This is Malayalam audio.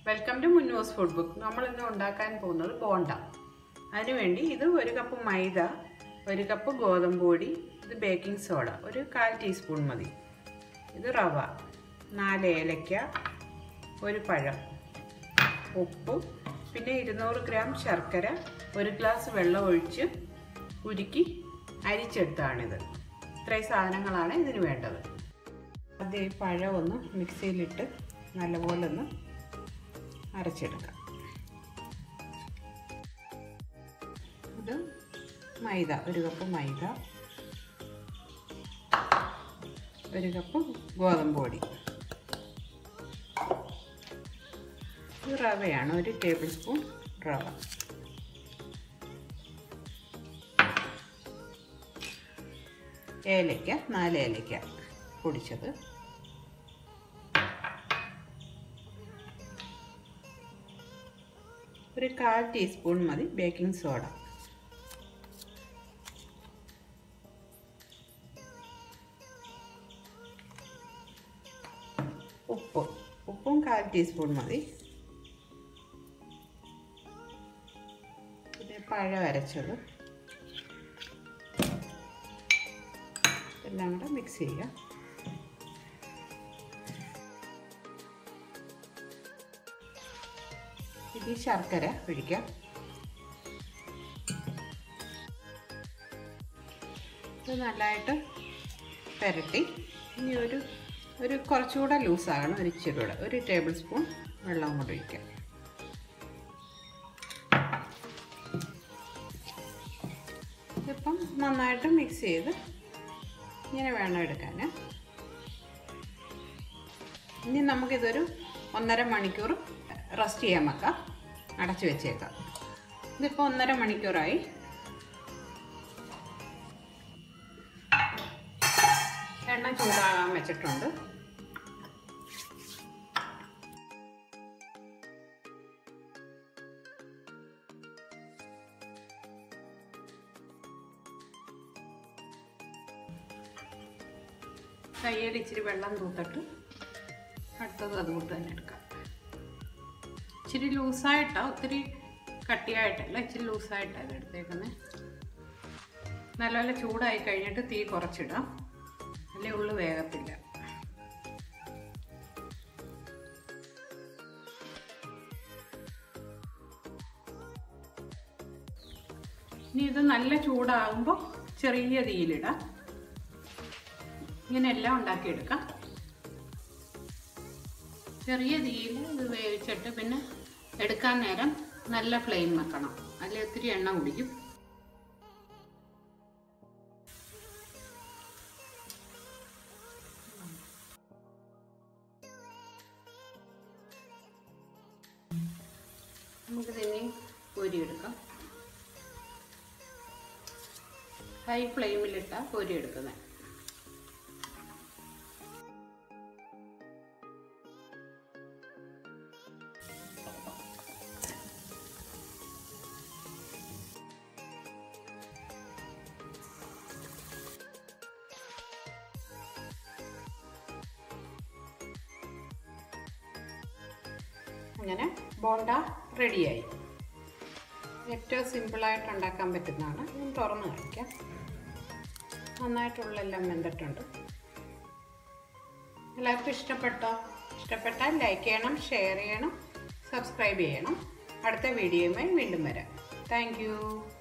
welcome to Munnos food book നമ്മൾ ഇന്ന് ഉണ്ടാക്കാൻ പോകുന്നത് ബോണ്ട അതിനുവേണ്ടി ഇത് ഒരു കപ്പ് മൈദ ഒരു കപ്പ് ഗോതമ്പ് പൊടി ഇത് ബേക്കിംഗ് സോഡ ഒരു കാൽ ടീസ്പൂൺ മതി ഇത് റവ നാല് ഏലക്ക ഒരു പഴം ഉപ്പ് പിന്നെ ഇരുന്നൂറ് ഗ്രാം ശർക്കര ഒരു ഗ്ലാസ് വെള്ളം ഒഴിച്ച് ഉരുക്കി അരിച്ചെടുത്താണിത് ഇത്രയും സാധനങ്ങളാണ് ഇതിന് വേണ്ടത് ആദ്യം ഈ പഴം ഒന്ന് മിക്സിയിലിട്ട് നല്ലപോലെ ഒന്ന് അരച്ചെടുക്കാം ഇത് മൈദ ഒരു കപ്പ് മൈദ ഒരു കപ്പ് ഗോതമ്പ് പൊടി ഇത് റവയാണ് ഒരു ടേബിൾ സ്പൂൺ റവ ഏലയ്ക്ക നാല് ഏലയ്ക്ക പൊടിച്ചത് ഒരു കാൽ ടീസ്പൂൺ മതി ബേക്കിംഗ് സോഡ ഉപ്പ് ഉപ്പും കാൽ ടീസ്പൂൺ മതി പിന്നെ പഴം അരച്ചത് എല്ലാം കൂടെ മിക്സ് ചെയ്യുക ഇത് ശർക്കര ഒഴിക്കാം ഇത് നല്ലതായിട്ട് പുരട്ടി ഇനി ഒരു ഒരു കുറച്ചുകൂടെ ലൂസാകണം ഒരു ഇച്ചിരി കൂടെ ഒരു ടേബിൾ സ്പൂൺ വെള്ളവും കൂടെ ഒഴിക്കാം ഇതിപ്പം നന്നായിട്ട് മിക്സ് ചെയ്ത് ഇങ്ങനെ വേണം എടുക്കാൻ ഇനി നമുക്കിതൊരു ഒന്നര മണിക്കൂർ റെസ്റ്റ് ചെയ്യാൻ വെക്കാം അടച്ചു വെച്ചേക്കാം ഇതിപ്പോൾ ഒന്നര മണിക്കൂറായി എണ്ണ ചൂടാകാൻ വെച്ചിട്ടുണ്ട് കയ്യിൽ ഇച്ചിരി വെള്ളം തൂത്തിട്ട് അടുത്തത് അതുകൊണ്ട് തന്നെ എടുക്കാം ഇച്ചിരി ലൂസായിട്ടാണ് ഒത്തിരി കട്ടിയായിട്ടല്ല ഇച്ചിരി ലൂസായിട്ടാണ് എടുത്തേക്കുന്നത് നല്ലപോലെ ചൂടായി കഴിഞ്ഞിട്ട് തീ കുറച്ചിടാം അല്ലെ ഉള്ളു വേഗത്തില്ല ഇനി ഇത് നല്ല ചൂടാകുമ്പോൾ ചെറിയ തീയിലിടാം ഇങ്ങനെ എല്ലാം ഉണ്ടാക്കിയെടുക്കാം ചെറിയ തീയിൽ ഇത് വേവിച്ചിട്ട് പിന്നെ എടുക്കാൻ നേരം നല്ല ഫ്ലെയിം വെക്കണം അതിൽ ഒത്തിരി എണ്ണ കുടിക്കും നമുക്കിതിനി പൊരിയെടുക്കാം ഹൈ ഫ്ലെയിമിലിട്ടാണ് പൊരിയെടുക്കുന്നത് അങ്ങനെ ബോണ്ട റെഡിയായി ഏറ്റവും സിമ്പിളായിട്ട് ഉണ്ടാക്കാൻ പറ്റുന്നതാണ് ഞാൻ തുറന്ന് കാണിക്കാം നന്നായിട്ടുള്ളെല്ലാം വെന്തിട്ടുണ്ട് എല്ലാവർക്കും ഇഷ്ടപ്പെട്ടോ ഇഷ്ടപ്പെട്ടാൽ ലൈക്ക് ചെയ്യണം ഷെയർ ചെയ്യണം സബ്സ്ക്രൈബ് ചെയ്യണം അടുത്ത വീഡിയോയുമായി വീണ്ടും വരാം താങ്ക്